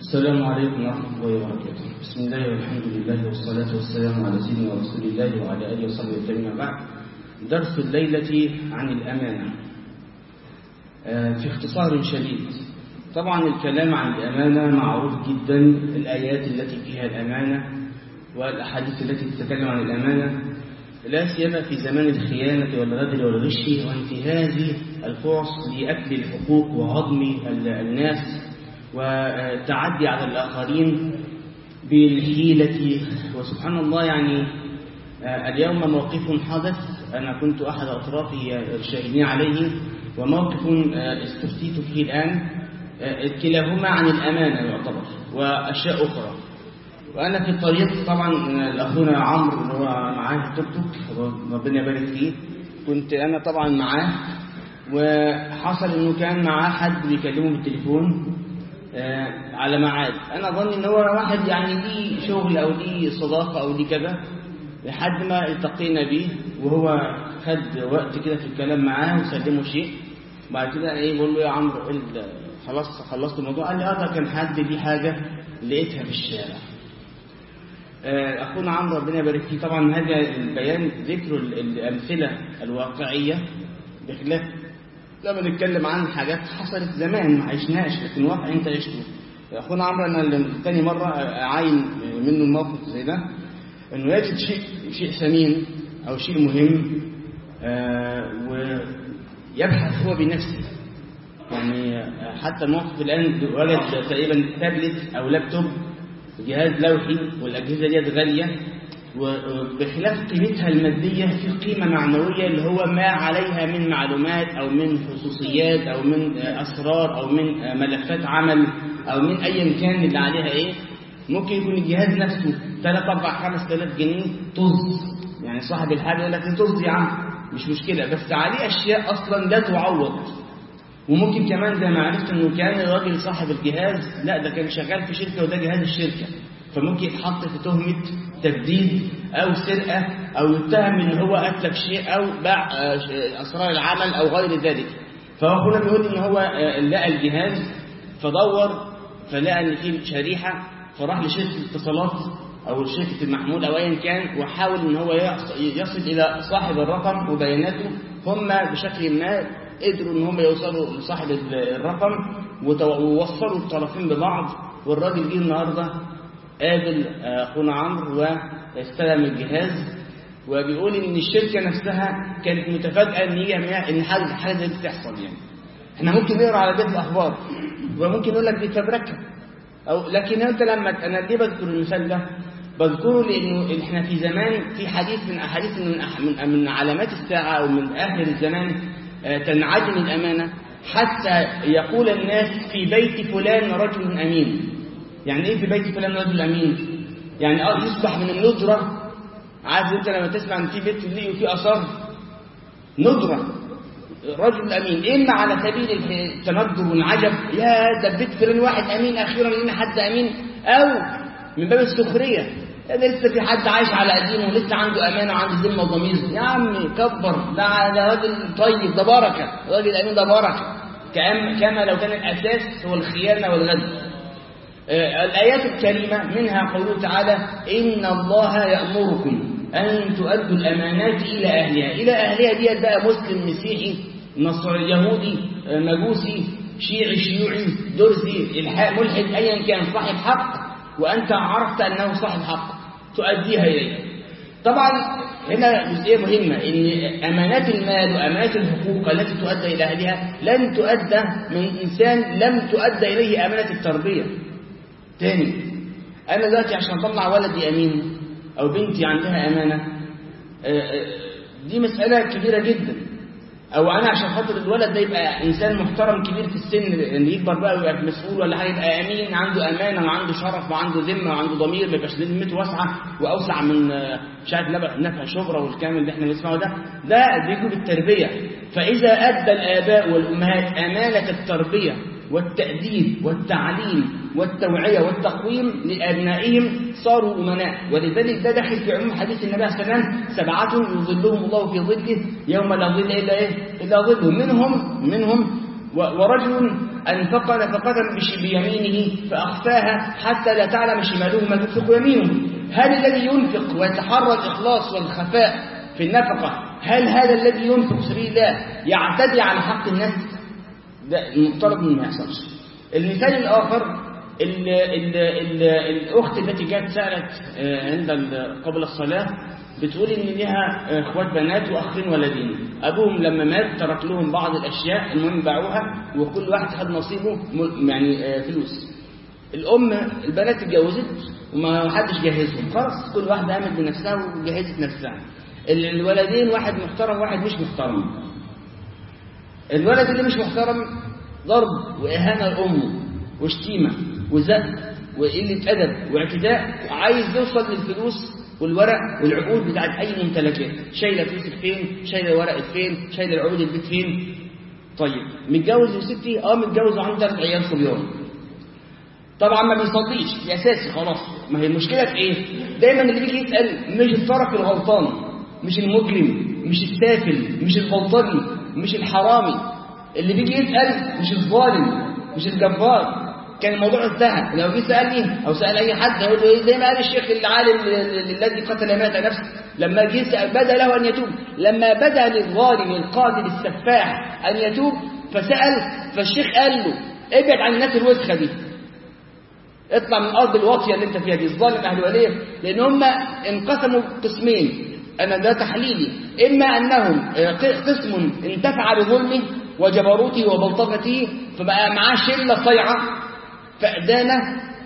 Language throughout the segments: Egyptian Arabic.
السلام عليكم ورحمة الله وبركاته بسم الله والحمد لله والصلاة والسلام على سيدنا رسول الله وعلى آله وصحبه وسلم بعد درس الليلة عن الأمانة في اختصار شديد طبعا الكلام عن الأمانة معروف جدا الآيات التي فيها الأمانة والأحاديث التي تتكلم عن الأمانة لا سيما في زمان الخيانة والغدر والغش وانتهاز الفرص لأكل الحقوق وهضم الناس والتعدي على الآخرين بالحيلة وسبحان الله يعني اليوم موقف حدث أنا كنت أحد أطرافه الشاهدين عليه وموقف استفتيت فيه الآن كلاهما عن الأمانة يعتبر وأشياء أخرى وأنا في الطريق طبعا أخونا عمرو اللي هو معاه توك توك ربنا يبارك فيه كنت أنا طبعا معاه وحصل إنه كان معاه حد بيكلمه بالتليفون على ميعاد أنا أظن إن هو واحد يعني ليه شغل أو ليه صداقة أو ليه كذا لحد ما التقينا بيه وهو خد وقت كده في الكلام معاه وسلمه شيء بعد كده ايه بقول له يا عمرو خلاص خلصت الموضوع قال لي اه ده كان حد ليه حاجه لقيتها في الشارع اخونا عمرو ربنا يبارك فيه طبعا هذا البيان ذكر الامثله الواقعيه بخلاف لما نتكلم عن حاجات حصلت زمان ما عشناش لكن واقع انت عشته اخونا عمرو انا ثاني مره اعاين منه الموقف زي ده انه يجد شيء شيء ثمين او شيء مهم آه ويبحث هو بنفسه يعني حتى الموقف الان وجد تقريبا تابلت او لابتوب جهاز لوحي والاجهزه ديت غاليه وبخلاف قيمتها الماديه في قيمه معنويه اللي هو ما عليها من معلومات او من خصوصيات او من اسرار او من ملفات عمل او من ايا كان اللي عليها ايه ممكن يكون الجهاز نفسه 3 4 5000 جنيه طز يعني صاحب الحاجه يقول لك طز يا عم مش مشكله بس عليه اشياء اصلا لا تعوض وممكن كمان زي ما عرفت انه كان الراجل صاحب الجهاز لا ده كان شغال في شركه وده جهاز الشركه فممكن يتحط في تهمه تبديد او سرقه او يتهم ان هو اتلف شيء او باع اسرار العمل او غير ذلك فهو هنا بيقول ان هو لقى الجهاز فدور فلقى ان في شريحه فراح لشركه الاتصالات او شركه المحمول او ايا كان وحاول ان هو يصل الى صاحب الرقم وبياناته هم بشكل ما قدروا ان هم يوصلوا لصاحب الرقم ووصلوا الطرفين ببعض والراجل جه النهارده قابل اخونا عمرو واستلم الجهاز وبيقول ان الشركه نفسها كانت متفاجئه ان هي ان حاجه حاجه زي دي تحصل يعني احنا ممكن نقرا على بيت الاخبار وممكن نقول لك دي فبركه أو لكن أنت لما أنا ليه بذكر المثال ده بذكره لأنه إحنا في زمان في حديث من أحاديث من, من, من علامات الساعة أو من آخر الزمان تنعدم الأمانة حتى يقول الناس في بيت فلان رجل أمين يعني إيه في بيت فلان رجل أمين يعني يصبح من الندرة عارف أنت لما تسمع أن في بيت ليه وفي أثار ندرة رجل أمين إما على سبيل التندر والعجب يا ده بيت فلان واحد أمين أخيرا لنا حد أمين أو من باب السخرية ده لسه في حد عايش على قديمه ولسه عنده أمانة وعنده ذمة وضمير يا عمي كبر ده ده راجل طيب ده بركة راجل أمين ده بركة كما لو كان الأساس هو الخيانة والغدر الآيات الكريمة منها قوله تعالى إن الله يأمركم أن تؤدوا الأمانات إلى أهلها إلى أهلها دي بقى مسلم مسيحي نصر يهودي مجوسي شيعي شيوعي درزي الحاء ملحد أيا كان صاحب حق وأنت عرفت أنه صاحب حق تؤديها إليه طبعا هنا جزئية مهمة إن أمانات المال وأمانات الحقوق التي تؤدى إلى أهلها لن تؤدى من إنسان لم تؤدى إليه أمانة التربية تاني أنا دلوقتي عشان أطلع ولدي أمين أو بنتي عندها أمانة دي مسألة كبيرة جدا أو أنا عشان خاطر الولد ده يبقى إنسان محترم كبير في السن إن يكبر بقى ويبقى مسؤول ولا حاجة يبقى أمين عنده أمانة وعنده شرف وعنده ذمة وعنده ضمير ما يبقاش ذمته واسعة وأوسع من مش عارف نفع شبرة والكلام اللي إحنا بنسمعه ده ده بيجوا بالتربية فإذا أدى الآباء والأمهات أمانة التربية والتأديب والتعليم والتوعية والتقويم لأبنائهم صاروا أمناء ولذلك ده داخل في عموم حديث النبي عليه السلام سبعة يظلهم الله في ظله يوم لا ظل إلا إيه إلا ظله منهم منهم ورجل أنفق نفقة بش- بيمينه فأخفاها حتى لا تعلم شماله ما تنفق يمينه هل الذي ينفق ويتحرى الإخلاص والخفاء في النفقة هل هذا الذي ينفق في سبيل الله يعتدي على حق الناس ده المفترض انه ما يحصلش المثال الآخر ال ال ال الأخت التي جاءت سألت آه، عند ال- قبل الصلاة بتقول إن لها آه، إخوات بنات وأخين ولدين أبوهم لما مات ترك لهم بعض الأشياء المهم باعوها وكل واحد خد نصيبه م- يعني آه، فلوس الأم البنات اتجوزت وما حدش جهزهم خلاص كل واحدة قامت بنفسها وجهزت نفسها ال- الولدين واحد محترم واحد مش محترم الولد اللي مش محترم ضرب وإهانة لأمه وشتيمة وزق وقلة أدب واعتداء عايز يوصل للفلوس والورق والعقود بتاعت أي ممتلكات شايلة فلوسك فين شايلة ورقك فين شايلة العقود البيت فين طيب متجوز يا ستي اه متجوز وعنده ثلاث عيال صبيان طبعا ما بيصليش دي اساسي خلاص ما هي المشكله في ايه دايما اللي بيجي يسال مش الطرف الغلطان مش المجرم مش السافل مش البلطجي مش الحرامي اللي بيجي يسال مش الظالم مش الجبار كان الموضوع انتهى لو جه سالني او سال اي حد هيقول له ايه زي ما قال الشيخ العالم الذي قتل مات نفسه لما جه سأل بدا له ان يتوب لما بدا للظالم القاتل السفاح ان يتوب فسال فالشيخ قال له ابعد عن الناس الوسخه دي اطلع من الارض الواطيه اللي انت فيها دي الظالم اهل وليه لان هم انقسموا قسمين انا ده تحليلي اما انهم آه، قسم انتفع بظلمه وجبروته وبلطجته فبقى معاه شله صيعه فأدانة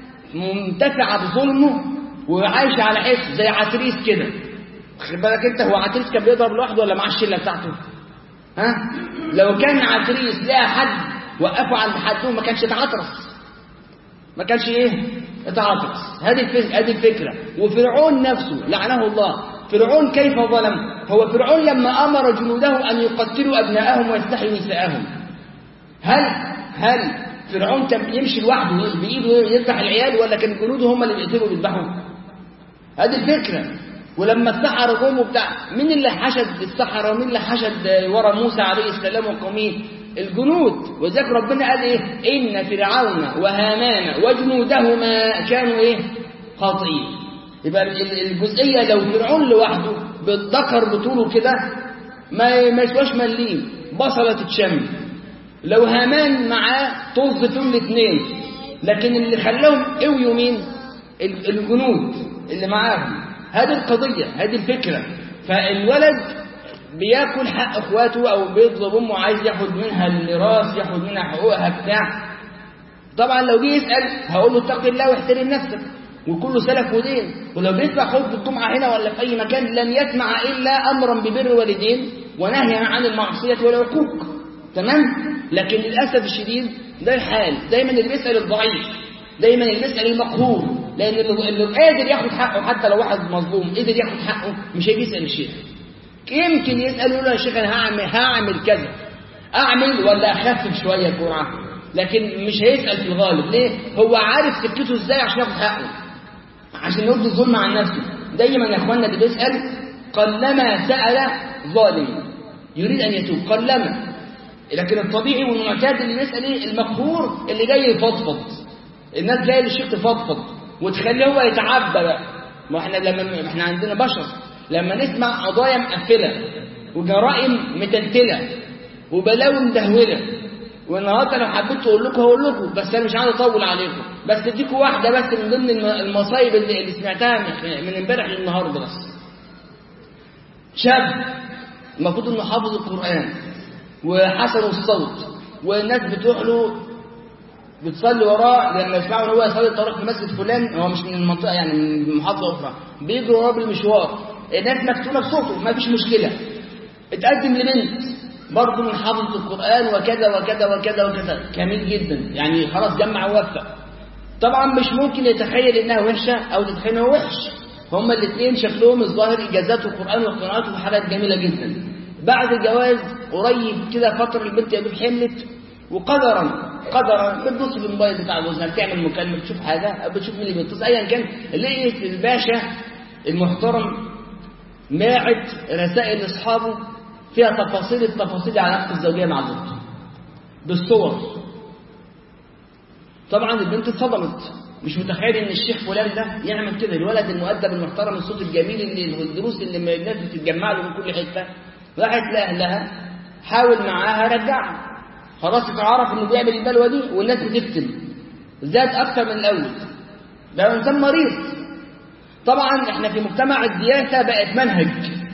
منتفعة بظلمه وعايشة على حس زي عتريس كده خد بالك انت هو عتريس كان بيضرب لوحده ولا معاه الشله بتاعته ها لو كان عتريس لقى حد وقفه عند حدهم ما كانش اتعطرس ما كانش ايه اتعاطف هذه الفكرة هذه الفكرة وفرعون نفسه لعنه الله فرعون كيف ظلم هو فرعون لما أمر جنوده أن يقتلوا أبناءهم ويستحيوا نساءهم هل هل فرعون كان بيمشي لوحده بإيده يذبح العيال ولا كان جنوده هم اللي بيقتلوا ويذبحوا هذه الفكرة ولما السحرة جم وبتاع مين اللي حشد السحرة ومين اللي حشد ورا موسى عليه السلام وقومه الجنود وذلك ربنا قال ايه ان فرعون وهامان وجنودهما كانوا ايه خاطئين يبقى ال- الجزئيه لو فرعون لوحده بالذكر بطوله كده ما ما يسواش مليم بصله تتشم لو هامان معاه طز فيهم الاثنين لكن اللي خلاهم قويوا مين ال- الجنود اللي معاهم هذه القضيه هذه الفكره فالولد بياكل حق اخواته او بيطلب امه عايز ياخد منها الميراث ياخد منها حقوقها بتاع طبعا لو جه يسال هقول له اتق الله واحترم نفسك وكله سلف ودين ولو بيسمع خطبه الجمعه هنا ولا في اي مكان لن يسمع الا امرا ببر والدين ونهيا عن المعصيه والعقوق تمام لكن للاسف الشديد ده الحال دايما اللي بيسال الضعيف دايما اللي بيسال المقهور لان اللي اللي قادر ياخد حقه حتى لو واحد مظلوم قدر ياخد حقه مش هيجي يسال الشيخ يمكن يسأل يقول له يا شيخ أنا هعمل, هعمل كذا أعمل ولا أخفف شوية الجرعة لكن مش هيسأل في الغالب ليه؟ هو عارف سكته إزاي عشان ياخد حقه عشان يرد الظلم عن نفسه دايما يا إخواننا اللي بيسأل قلما سأل ظالم يريد أن يتوب قلما لكن الطبيعي والمعتاد اللي يسأل إيه؟ المقهور اللي جاي يفضفض الناس جايه للشيخ تفضفض وتخليه هو يتعبى بقى ما احنا لما ما احنا عندنا بشر لما نسمع قضايا مقفله وجرائم متلتله وبلاوي مدهوله والنهارده لو حبيت اقول لكم هقول لكم بس انا مش عايز اطول عليكم بس اديكم واحده بس من ضمن الم- المصايب اللي, اللي سمعتها من- من امبارح للنهارده بس شاب المفروض انه حافظ القران وحسن الصوت والناس بتروح له بتصلي وراه لما يسمعوا ان هو يصلي الطريق في مسجد فلان هو مش من المنطقه يعني من محافظه اخرى بيجروا وراه بالمشوار الناس مفتونه بصوته ما فيش مشكله اتقدم لبنت برضه من حافظه القران وكذا وكذا وكذا وكذا جميل جدا يعني خلاص جمع ووفق طبعا مش ممكن يتخيل انها وحشه او تتخيل انه وحش هما الاثنين شكلهم الظاهر اجازات القران وقراءته وحاجات جميله جدا بعد الجواز قريب كده فتره البنت يا دوب حملت وقدرا قدرا بتبص في الموبايل بتاع جوزها بتعمل مكالمه بتشوف حاجه أو بتشوف مين اللي بيتصل ايا كان لقيت الباشا المحترم باعت رسائل لاصحابه فيها تفاصيل التفاصيل علاقته الزوجيه مع زوجته بالصور طبعا البنت اتصدمت مش متخيل ان الشيخ فلان ده يعمل كده الولد المؤدب المحترم الصوت الجميل اللي الدروس اللي الناس بتتجمع له من كل حته راحت لاهلها حاول معاها رجعها خلاص اتعرف انه بيعمل البلوه دي والناس بتكتم زاد اكتر من الاول ده انسان مريض طبعا احنا في مجتمع الدياسه بقت منهج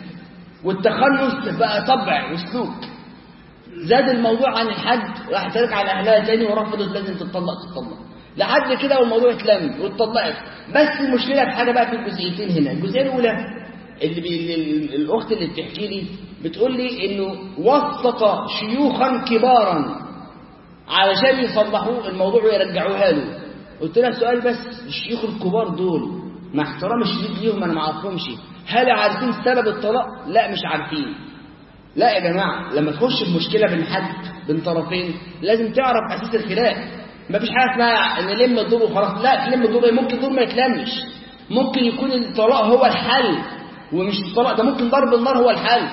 والتخلص بقى طبع وسلوك زاد الموضوع عن الحد راح ترجع على اهلها تاني ورفضت لازم تتطلق تتطلق لحد كده والموضوع اتلم واتطلقت بس المشكله في حاجه بقى في الجزئيتين هنا الجزئيه الاولى اللي بي ال- الاخت اللي بتحكي لي بتقول لي انه وسط شيوخا كبارا علشان يصلحوا الموضوع ويرجعوها له قلت لها سؤال بس الشيوخ الكبار دول مع احترام الشديد ليهم انا ما اعرفهمش هل عارفين سبب الطلاق لا مش عارفين لا يا جماعه لما تخش في مشكله بين حد بين طرفين لازم تعرف اساس الخلاف مفيش حاجه اسمها ان نلم الدور وخلاص لا تلم الدور ممكن الدور ما يتلمش ممكن يكون الطلاق هو الحل ومش الطلاق ده ممكن ضرب النار هو الحل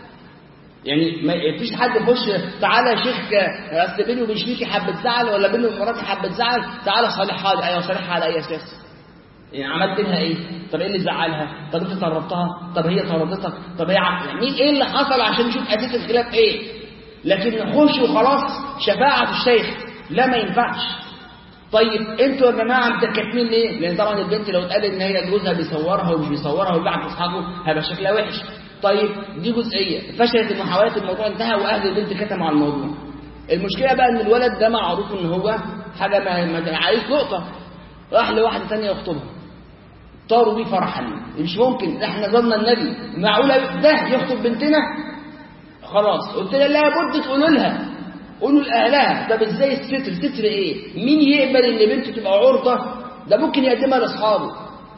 يعني ما فيش حد يخش تعالى يا شيخ اصل بيني وبين شريكي حبه زعل ولا بيني وبين مراتي حبه زعل تعالى صالحها لي ايوه صالحها على اي اساس؟ يعني عملت لها ايه؟ طب ايه اللي زعلها؟ طب انت طردتها؟ طب هي طردتك؟ طب هي ع- يعني مين ايه اللي حصل عشان نشوف اساس الخلاف ايه؟ لكن نخش وخلاص شفاعة الشيخ لا ما ينفعش طيب انتوا يا جماعه متكاتمين ليه؟ لان طبعا البنت لو اتقال ان هي جوزها بيصورها ومش بيصورها وبيبعت لاصحابه هيبقى شكلها وحش. طيب دي جزئيه فشلت المحاولات الموضوع انتهى واهل البنت كتموا على الموضوع. المشكله بقى ان الولد ده معروف ان هو حاجه ما, ما عايز لقطه راح لواحده ثانيه يخطبها. طاروا بيه فرحا مش ممكن احنا ظننا النبي معقوله ده يخطب بنتنا؟ خلاص قلت لها لابد تقولوا لها قولوا لاهلها طب ازاي الستر ستر ايه مين يقبل ان بنته تبقى عرضه ده ممكن يقدمها لاصحابه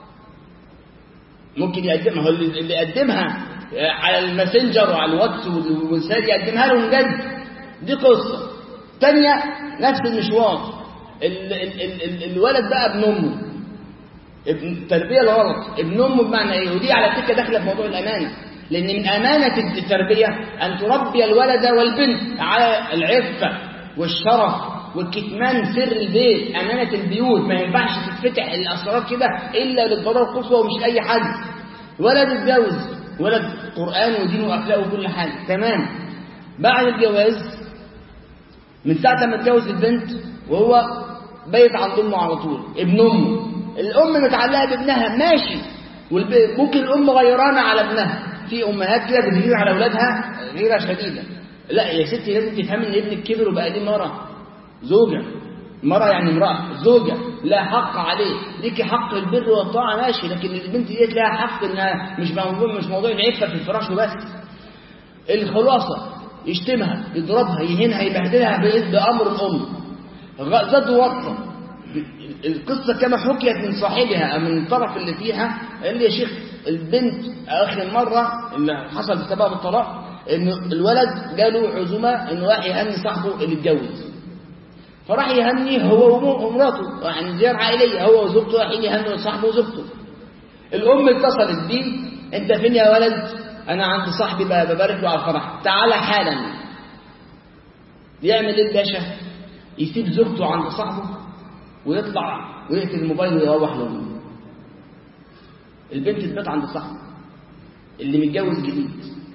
ممكن يقدمها هو اللي اللي يقدمها على الماسنجر وعلى الواتس والوسائل يقدمها لهم جد دي قصه تانية نفس المشوار ال ال ال ال الولد بقى ابن امه ابن التربيه الغلط ابن امه بمعنى ايه ودي على فكره داخله في موضوع الامانه لأن من أمانة التربية أن تربي الولد والبنت على العفة والشرف والكتمان سر البيت أمانة البيوت ما ينفعش تتفتح الأسرار كده إلا للضرورة القصوى ومش أي حد ولد اتجوز ولد قرآن ودين وأخلاق وكل حاجة تمام بعد الجواز من ساعة ما اتجوز البنت وهو بيت عند أمه على طول ابن أمه الأم متعلقة بابنها ماشي والب- ممكن الأم غيرانة على ابنها في أمهات كده بتغير على أولادها غيرة شديدة لا يا ستي لازم تفهم إن ابنك كبر وبقى دي مرة زوجة مرة يعني امرأة زوجة لا حق عليه ليكي حق البر والطاعة ماشي لكن البنت ديت لها حق إنها مش موضوع مش موضوع العفة في الفراش وبس الخلاصة يشتمها يضربها يهينها يبهدلها بإذ- بأمر الأم غ- زاد وطة القصة كما حكيت من صاحبها أو من الطرف اللي فيها قال لي يا شيخ البنت آخر مرة اللي حصل بسبب الطلاق إن الولد جاله عزومة إنه راح يهني صاحبه اللي اتجوز فراح يهني هو وأمه ومراته يعني زيارة عائلية هو وزوجته رايحين يهنوا صاحبه وزوجته الأم اتصلت بيه أنت فين يا ولد؟ أنا عند صاحبي ب- ببارك له على الفرح تعالى حالا يعمل إيه الباشا؟ يسيب زوجته عند صاحبه ويطلع ويقتل الموبايل ويروح لأمه البنت تبات عند صاحبه اللي متجوز جديد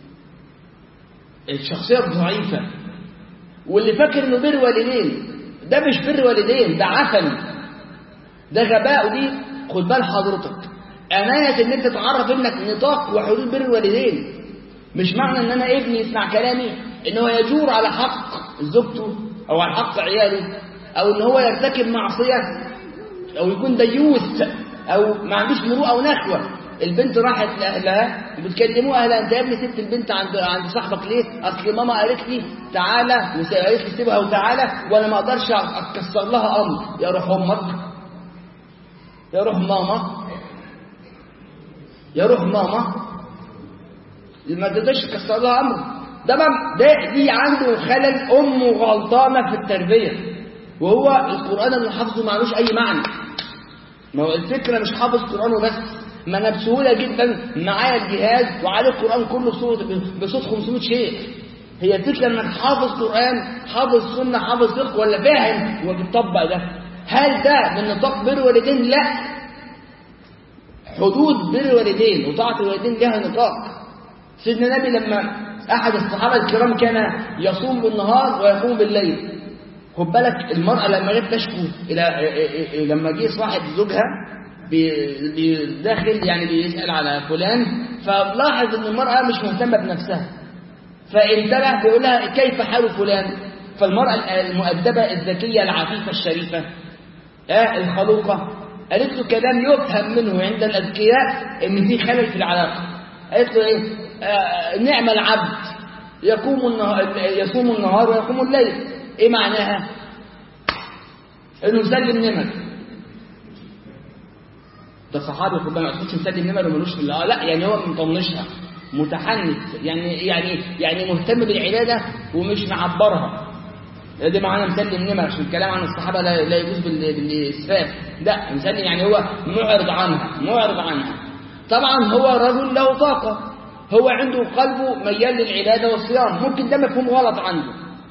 الشخصية ضعيفة واللي فاكر انه بر والدين ده مش بر والدين ده عفن ده غباء ودي خد بال حضرتك أمانة إن أنت تعرف ابنك نطاق وحدود بر الوالدين مش معنى إن أنا ابني يسمع كلامي إن هو يجور على حق زوجته أو على حق عياله أو إن هو يرتكب معصية أو يكون ديوث أو ما عندوش مروءة ونخوة البنت راحت لأهلها وبتكلموا أهلها أنت يا ابني سبت البنت عند عند صاحبك ليه؟ أصل ماما قالت لي تعالى وقالت لي سيبها وتعالى وأنا ما أقدرش أكسر لها أمر يا روح أمك يا روح ماما يا روح ماما ما تقدرش تكسر لها أمر ده بقى- ده دي عنده خلل أمه غلطانة في التربية وهو القرآن اللي حافظه معلوش أي معنى ما هو الفكرة مش حافظ قرآن وبس ما أنا بسهولة جدا معايا الجهاز وعليه القرآن كله بصوت بصوت 500 شيخ هي الفكرة انك حافظ قرآن حافظ سنة حافظ فقه ولا فاهم وبتطبق ده هل ده من نطاق بر الوالدين لا حدود بر الوالدين وطاعة الوالدين لها نطاق سيدنا النبي لما أحد الصحابة الكرام كان يصوم بالنهار ويقوم بالليل خد بالك المرأة لما جت تشكو إلى لما جه صاحب زوجها داخل يعني بيسأل على فلان فلاحظ ان المرأة مش مهتمة بنفسها فانتبه بيقول لها كيف حال فلان فالمرأة المؤدبة الذكية العفيفة الشريفة آه الخلوقة قالت له كلام يفهم منه عند الأذكياء إن في خلل في العلاقة قالت له إيه آه نعم العبد يقوم النهار يصوم النهار ويقوم الليل إيه معناها إنه مسلم نمر ده صحابي خد بالك ما يقصدش مسلم نمر وملوش في الله لا يعني هو مطنشها متحنث يعني يعني يعني مهتم بالعبادة ومش معبرها ده معنى مسلم نمر عشان الكلام عن الصحابة لا, لا يجوز بالإسفاف لا مسلم يعني هو معرض عنها معرض عنها طبعا هو رجل له طاقة هو عنده قلبه ميال للعبادة والصيام ممكن ده مفهوم غلط عنده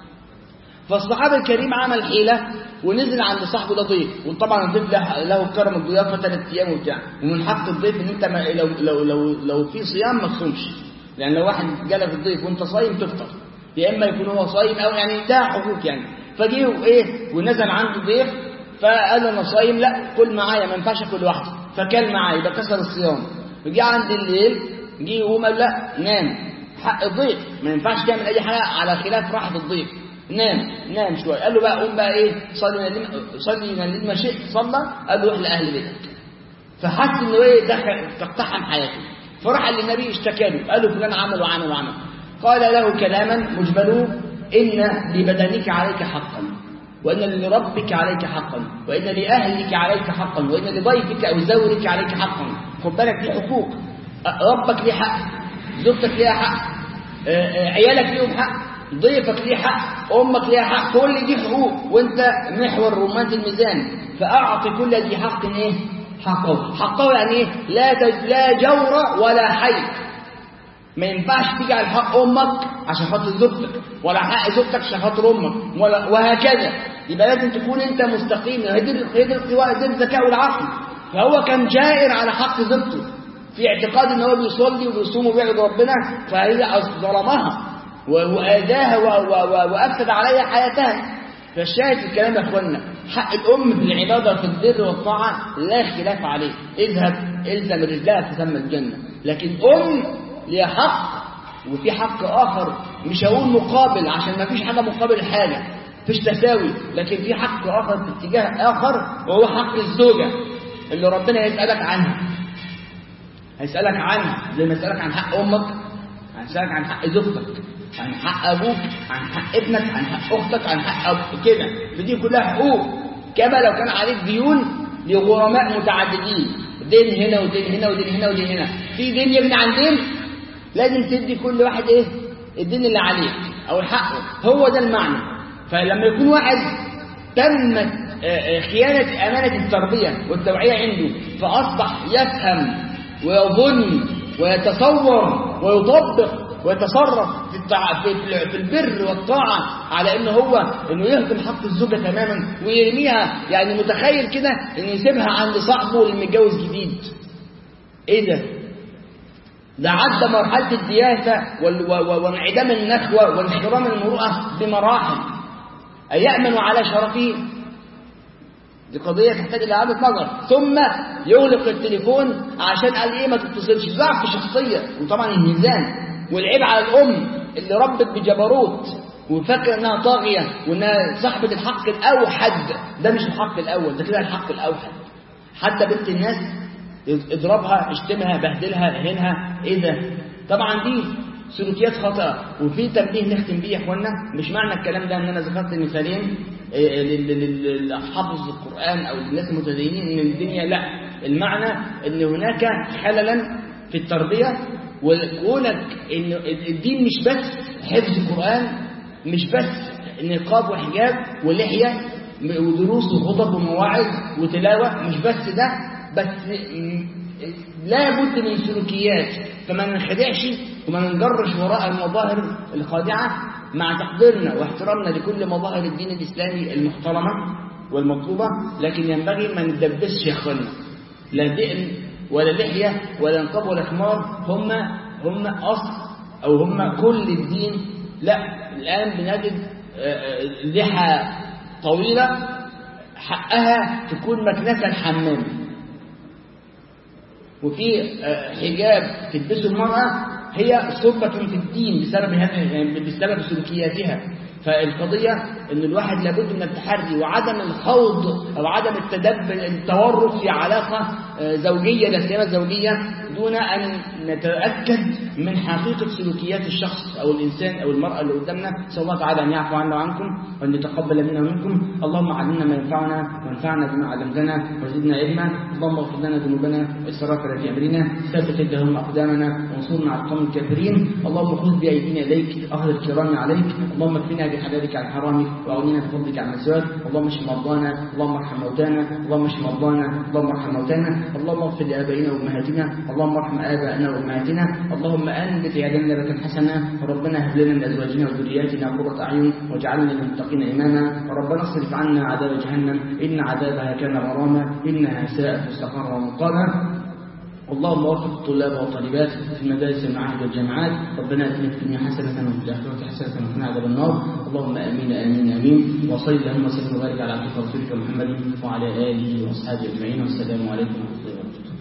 فالصحابي الكريم عمل حيلة ونزل عند صاحبه ده ضيف وطبعا الضيف له, له كرم الضيافة ثلاث أيام وبتاع ومن حق الضيف إن أنت ما لو لو لو لو في صيام ما تصومش لأن لو واحد جالك الضيف وأنت صايم تفطر يا إما يكون هو صايم أو يعني ده حقوق يعني فجه إيه ونزل عنده ضيف فقال أنا صايم لا كل معايا ما ينفعش أكل لوحدي فكل معايا يبقى كسر الصيام وجه عند الليل جه يقوم قال لا نام حق الضيف ما ينفعش تعمل أي حاجة على خلاف راحة الضيف نام نام شويه قال له بقى قوم بقى ايه صلي نلم صلي نلم ما شئت صلى قال له روح لاهل بيتك فحس انه ايه دخل تقتحم حياته فراح للنبي اشتكى له قال له فلان عمل وعمل وعمل قال له كلاما مجمله ان لبدنك عليك حقا وان لربك عليك حقا وان لاهلك عليك حقا وان لضيفك او زورك عليك حقا خد بالك دي حقوق ربك ليه حق زوجتك ليها حق عيالك ليهم حق ضيفك ليه حق امك ليها حق كل دي حقوق وانت محور رمات الميزان فاعطي كل ذي حق ايه حقه حقه يعني ايه لا لا جور ولا حيف ما ينفعش تجعل حق امك عشان خاطر زوجتك ولا حق زوجتك عشان خاطر امك ولا وهكذا يبقى لازم تكون انت مستقيم هي دي القوى دي الذكاء والعقل فهو كان جائر على حق زوجته في اعتقاد ان هو بيصلي وبيصوم وبيعبد ربنا فهي ظلمها وآذاها وأفسد عليها حياتها فالشاهد في الكلام يا اخوانا حق الأم في العبادة في البر والطاعة لا خلاف عليه اذهب الزم رجلها تسمى الجنة لكن أم ليها حق وفي حق آخر مش هقول مقابل عشان ما فيش حاجة مقابل حاجة فيش تساوي لكن في حق آخر في اتجاه آخر وهو حق الزوجة اللي ربنا يسألك عنها هيسألك عنها زي ما يسألك عن حق أمك هيسألك عن حق زوجتك عن حق أبوك عن حق ابنك عن حق أختك عن حق أبوك كده فدي كلها حقوق كما لو كان عليك ديون لغرماء متعددين دين هنا ودين هنا ودين هنا ودين هنا في دين يبني عن دين لازم تدي كل واحد ايه الدين اللي عليه او حقه هو ده المعنى فلما يكون واحد تمت خيانة أمانة التربية والتوعية عنده فأصبح يفهم ويظن ويتصور ويطبق ويتصرف في, التع... في في البر والطاعة على انه هو انه يهضم حق الزوجة تماما ويرميها يعني متخيل كده انه يسيبها عند صاحبه اللي متجوز جديد ايه ده ده عدى مرحلة الدياسة وال... وانعدام النخوة وانحرام المروءة بمراحل أيأمن على شرفه دي قضية تحتاج إلى إعادة نظر ثم يغلق التليفون عشان قال إيه ما تتصلش ضعف شخصية وطبعا الميزان والعيب على الأم اللي ربت بجبروت وفاكره انها طاغيه وانها صاحبه الحق الاوحد ده مش الحق الاول ده كده الحق الاوحد حتى بنت الناس اضربها اشتمها بهدلها اهينها ايه ده طبعا دي سلوكيات خطأ وفي تنبيه نختم بيه يا اخوانا مش معنى الكلام ده ان انا ذكرت مثالين لحفظ القرآن او للناس المتدينين ان الدنيا لا المعنى ان هناك خللا في التربية وكونك ان الدين مش بس حفظ القرآن مش بس نقاب وحجاب ولحية ودروس وخطب ومواعظ وتلاوة مش بس ده بس لا بد من سلوكيات فما ننخدعش وما ننجرش وراء المظاهر الخادعة مع تقديرنا واحترامنا لكل مظاهر الدين الإسلامي المحترمة والمطلوبة لكن ينبغي ما ندبسش يا اخوانا لا دقن ولا لحية ولا نقاب ولا خمار هم هم أصل أو هم كل الدين لا الآن بنجد لحى طويلة حقها تكون مكنسة الحمام وفي حجاب تلبسه المرأة هي صلبة في الدين بسبب بسبب سلوكياتها فالقضية أن الواحد لابد من التحري وعدم الخوض أو عدم التدب التورط في علاقة زوجية لا سيما زوجية دون أن نتأكد من حقيقة سلوكيات الشخص أو الإنسان أو المرأة اللي قدامنا نسأل الله تعالى أن يعفو عنا وعنكم وأن يتقبل منا ومنكم اللهم علمنا ما ينفعنا وانفعنا بما علمتنا وزدنا علما اللهم اغفر لنا ذنوبنا وإسرافنا في أمرنا ثبت اللهم أقدامنا وانصرنا على القوم الكافرين اللهم خذ بأيدينا إليك أخذ الكرام عليك اللهم اكفنا بحلالك عن حرامك وأغننا بفضلك عن مسواك اللهم اشف مرضانا اللهم ارحم موتانا اللهم اشف مرضانا اللهم ارحم موتانا اللهم اغفر لآبائنا وأمهاتنا اللهم ارحم آبائنا وأمهاتنا اللهم أنبت عيالنا نبتا حسنا وربنا هب لنا من أزواجنا وذرياتنا قرة أعين واجعلنا للمتقين إماما وربنا اصرف عنا عذاب جهنم إن عذابها كان غراما إنها ساءت مستقرا ومقاما اللهم وفق الطلاب والطالبات في المدارس والمعاهد والجامعات ربنا اتنا في الدنيا حسنه وفي الاخره حسنه وقنا عذاب النار اللهم امين امين امين وصل اللهم وسلم وبارك على عبدك ورسولك محمد وعلى اله واصحابه اجمعين والسلام عليكم ورحمه الله وبركاته